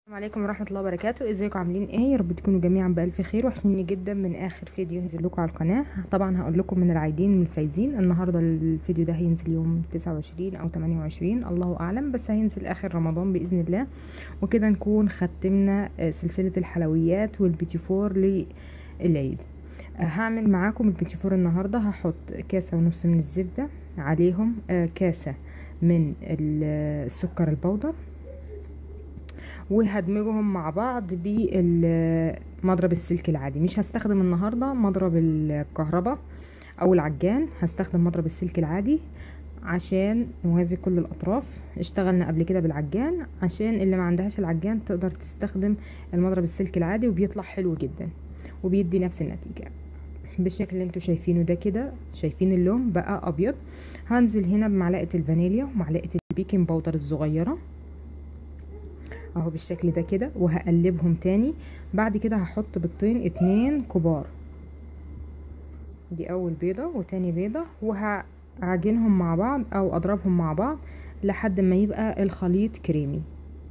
السلام عليكم ورحمة الله وبركاته ازيكم عاملين ايه يا رب تكونوا جميعا بألف خير وحشني جدا من اخر فيديو ينزل لكم على القناة طبعا هقول لكم من العايدين من الفايزين النهاردة الفيديو ده هينزل يوم 29 او 28 الله اعلم بس هينزل اخر رمضان بإذن الله وكده نكون ختمنا سلسلة الحلويات والبيتي فور للعيد هعمل معاكم البيتي فور النهاردة هحط كاسة ونص من الزبدة عليهم كاسة من السكر البودر وهدمجهم مع بعض بمضرب السلك العادي مش هستخدم النهارده مضرب الكهرباء او العجان هستخدم مضرب السلك العادي عشان نوازي كل الاطراف اشتغلنا قبل كده بالعجان عشان اللي ما عندهاش العجان تقدر تستخدم المضرب السلك العادي وبيطلع حلو جدا وبيدي نفس النتيجه بالشكل اللي انتوا شايفينه ده كده شايفين اللون بقى ابيض هنزل هنا بمعلقه الفانيليا ومعلقه البيكنج باودر الصغيره اهو بالشكل ده كده وهقلبهم تاني بعد كده هحط بيضتين اتنين كبار دي اول بيضة وتاني بيضة وهعجنهم مع بعض او اضربهم مع بعض لحد ما يبقى الخليط كريمي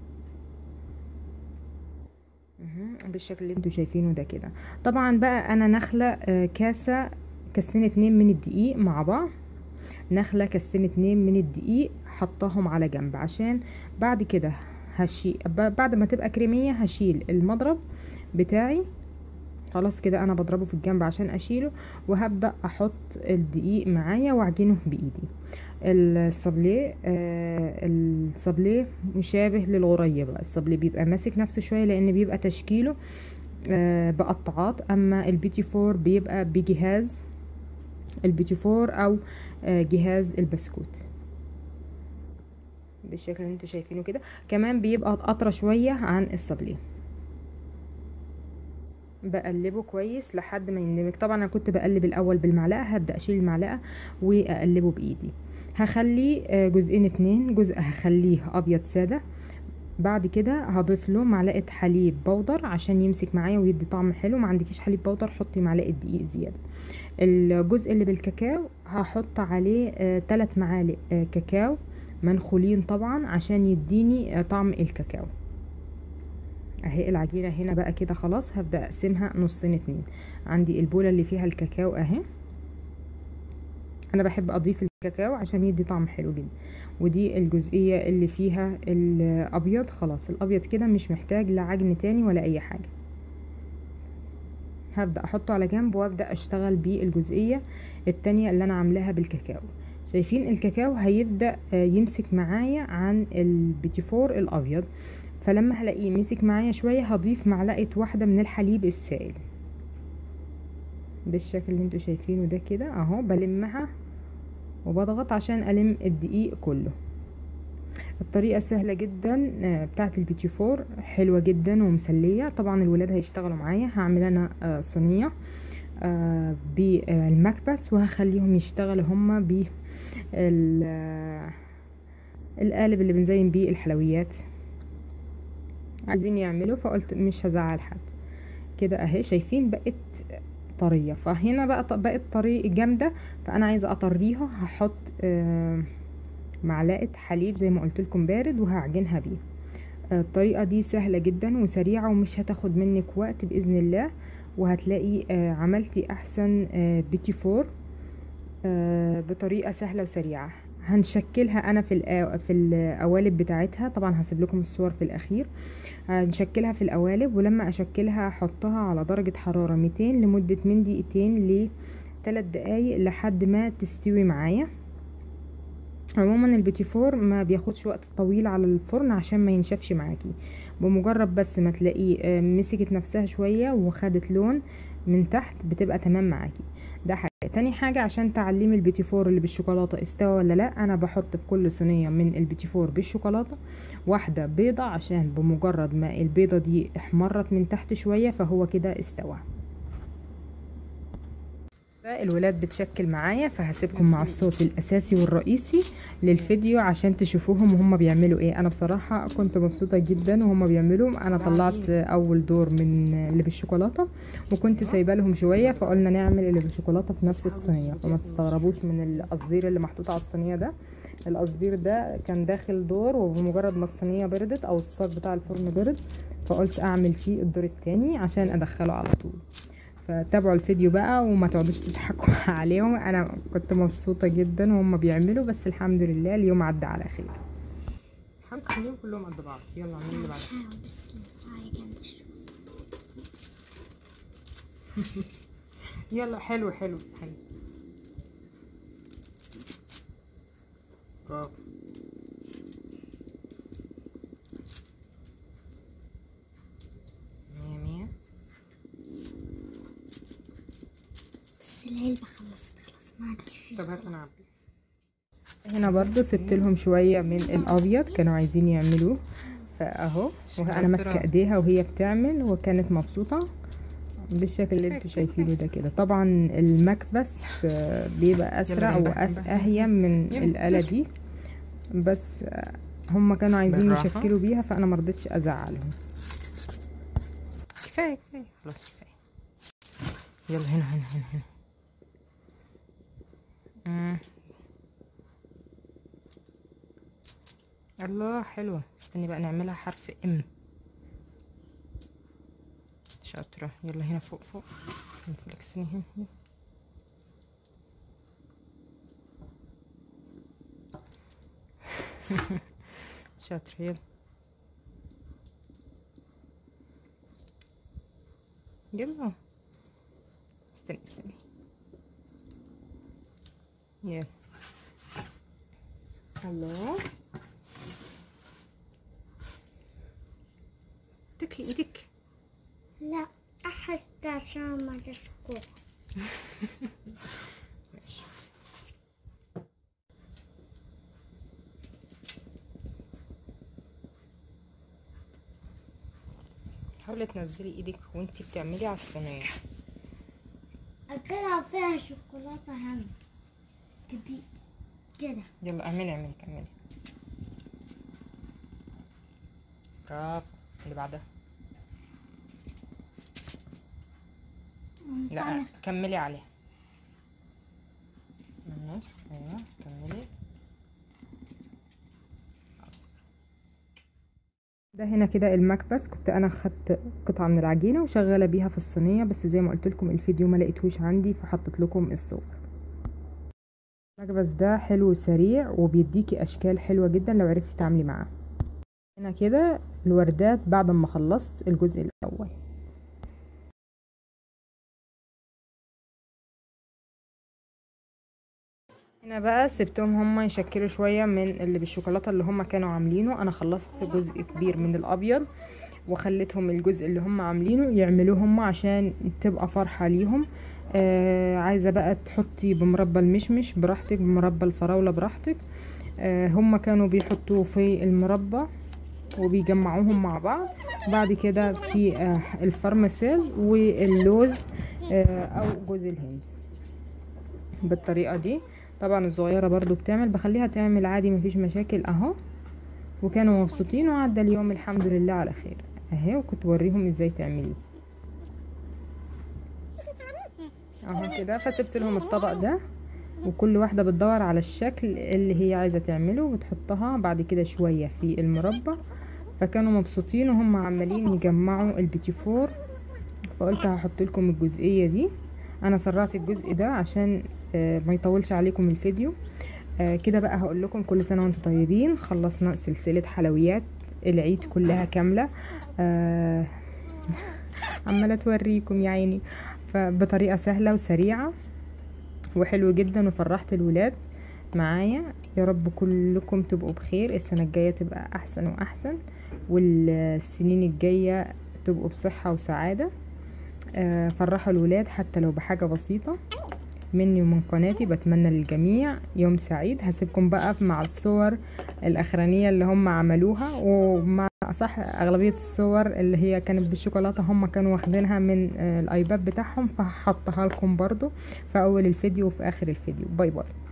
بالشكل اللي انتوا شايفينه ده كده طبعا بقى انا نخلة كاسة كاستين اتنين من الدقيق مع بعض نخلة كاستين اتنين من الدقيق حطاهم على جنب عشان بعد كده هشيل بعد ما تبقى كريمية هشيل المضرب بتاعي خلاص كده انا بضربه في الجنب عشان اشيله وهبدأ احط الدقيق معايا واعجنه بايدي الصبليه آه الصبليه مشابه للغريبة الصبليه بيبقى ماسك نفسه شوية لان بيبقى تشكيله آه بقطعات اما البيتي فور بيبقى بجهاز البيتي فور او آه جهاز البسكوت بالشكل اللي انتوا شايفينه كده كمان بيبقى قطره شويه عن الصبليه بقلبه كويس لحد ما يندمج طبعا انا كنت بقلب الاول بالمعلقه هبدا اشيل المعلقه واقلبه بايدي هخلي جزئين اتنين جزء هخليه ابيض ساده بعد كده هضيف له معلقه حليب بودر عشان يمسك معايا ويدي طعم حلو ما عندكيش حليب بودر حطي معلقه دقيق زياده الجزء اللي بالكاكاو هحط عليه 3 معالق كاكاو منخولين طبعا عشان يديني طعم الكاكاو اهي العجينة هنا بقى كده خلاص هبدأ اقسمها نصين اتنين عندي البولة اللي فيها الكاكاو اهي انا بحب اضيف الكاكاو عشان يدي طعم حلو جدا ودي الجزئية اللي فيها الابيض خلاص الابيض كده مش محتاج لا عجن تاني ولا اي حاجة هبدأ احطه على جنب وابدأ اشتغل بيه الجزئية التانية اللي انا عاملاها بالكاكاو شايفين الكاكاو هيبدأ يمسك معايا عن البيتي فور الابيض فلما هلاقيه مسك معايا شوية هضيف معلقة واحدة من الحليب السائل بالشكل اللي انتوا شايفينه ده كده اهو بلمها وبضغط عشان الم الدقيق كله الطريقة سهلة جدا بتاعت البيتي فور حلوة جدا ومسلية طبعا الولاد هيشتغلوا معايا هعمل انا صينية بالمكبس وهخليهم يشتغلوا هما ب القالب اللي بنزين بيه الحلويات عايزين يعملوا فقلت مش هزعل حد كده اهي شايفين بقت طريه فهنا بقى بقت طريه جامده فانا عايزه اطريها هحط معلقه حليب زي ما قلت لكم بارد وهعجنها بيه الطريقه دي سهله جدا وسريعه ومش هتاخد منك وقت باذن الله وهتلاقي عملتي احسن بيتي فور بطريقه سهله وسريعه هنشكلها انا في في القوالب بتاعتها طبعا هسيب لكم الصور في الاخير هنشكلها في القوالب ولما اشكلها احطها على درجه حراره 200 لمده من دقيقتين ل 3 دقايق لحد ما تستوي معايا عموما البيتي فور ما بياخدش وقت طويل على الفرن عشان ما ينشفش معاكي بمجرد بس ما تلاقيه مسكت نفسها شويه وخدت لون من تحت بتبقى تمام معاكي ده حاجه تاني حاجه عشان تعلمي البيتي فور اللي بالشوكولاته استوى ولا لا انا بحط في كل صينيه من البيتي فور بالشوكولاته واحده بيضه عشان بمجرد ما البيضه دي احمرت من تحت شويه فهو كده استوى الولاد بتشكل معايا فهسيبكم مع الصوت الاساسي والرئيسي للفيديو عشان تشوفوهم وهم بيعملوا ايه انا بصراحه كنت مبسوطه جدا وهم بيعملوا انا طلعت اول دور من اللي بالشوكولاته وكنت سايبه لهم شويه فقلنا نعمل اللي بالشوكولاته في نفس الصينيه فما تستغربوش من القصدير اللي محطوط على الصينيه ده القصدير ده كان داخل دور وبمجرد ما الصينيه بردت او الصاج بتاع الفرن برد فقلت اعمل فيه الدور التاني عشان ادخله على طول فتابعوا الفيديو بقى وما تقعدوش تضحكوا عليهم انا كنت مبسوطه جدا وهم بيعملوا بس الحمد لله اليوم عدى على خير حاول تخليهم كلهم قد بعض يلا اعمل اللي بعدها حاول بس هاي جنب شوي يلا حلو حلو حلو برافو مية مية بس العلبة خلصت خلاص ما عندي فيه طب هات انا عبي هنا برضو سبت لهم شوية من الابيض كانوا عايزين يعملوه فاهو وانا ماسكة ايديها وهي بتعمل وكانت مبسوطة بالشكل اللي انتوا شايفينه ده كده طبعا المكبس آه، بيبقى اسرع يلا بنبه- نبه. واهين من يلا، الآلة بس. دي بس آه، هم كانوا عايزين بالراحة. يشكلوا بيها فانا مرضتش ازعلهم كفايه كفايه خلاص كفايه يلا هنا هنا هنا هنا مم. الله حلوة استني بقى نعملها حرف ام شاطرة يلا هنا فوق فوق نفلكسني هنا هنا. شاطرة يلا يلا استني استني يلا الله تكلي ايدك لا أحس عشان ما تشكو ماشي حاولي تنزلي ايدك وانتي بتعملي على الصينية أكلها فيها شوكولاتة هم كبير كده يلا اعملي اعملي كملي برافو اللي بعدها لا كملي عليها من النص ايوه كملي ده هنا كده المكبس كنت انا خدت قطعه من العجينه وشغاله بيها في الصينيه بس زي ما قلت لكم الفيديو ما لقيتهوش عندي فحطيت لكم الصور المكبس ده حلو وسريع وبيديكي اشكال حلوه جدا لو عرفتي تعملي معاه هنا كده الوردات بعد ما خلصت الجزء الاول هنا بقى سبتهم هما يشكلوا شوية من اللي بالشوكولاتة اللي هما كانوا عاملينه انا خلصت جزء كبير من الابيض وخليتهم الجزء اللي هم عاملينه يعملوه هم عشان تبقى فرحة ليهم آه عايزة بقى تحطي بمربى المشمش براحتك بمربى الفراولة براحتك آه هم كانوا بيحطوه في المربى وبيجمعوهم مع بعض بعد كده في آه الفرماسيل واللوز آه او جوز الهند بالطريقة دي طبعا الصغيرة برضو بتعمل بخليها تعمل عادي مفيش مشاكل اهو وكانوا مبسوطين وعدى اليوم الحمد لله على خير اهي وكنت بوريهم ازاي تعمليه اهو كده فسبت لهم الطبق ده وكل واحدة بتدور على الشكل اللي هي عايزة تعمله وتحطها بعد كده شوية في المربى فكانوا مبسوطين وهم عمالين يجمعوا البيتي فور فقلت هحط لكم الجزئية دي انا سرعت الجزء ده عشان آه، ما يطولش عليكم الفيديو آه، كده بقى هقول لكم كل سنة وانتم طيبين خلصنا سلسلة حلويات العيد كلها كاملة آه، عمالة توريكم يا عيني فبطريقة سهلة وسريعة وحلو جدا وفرحت الولاد معايا يا رب كلكم تبقوا بخير السنة الجاية تبقى أحسن وأحسن والسنين الجاية تبقوا بصحة وسعادة آه، فرحوا الولاد حتى لو بحاجة بسيطة مني ومن قناتي بتمنى للجميع يوم سعيد هسيبكم بقى مع الصور الأخرانية اللي هم عملوها ومع صح أغلبية الصور اللي هي كانت بالشوكولاتة هم كانوا واخدينها من آه، الآيباد بتاعهم فهحطها لكم برضو في أول الفيديو وفي آخر الفيديو باي باي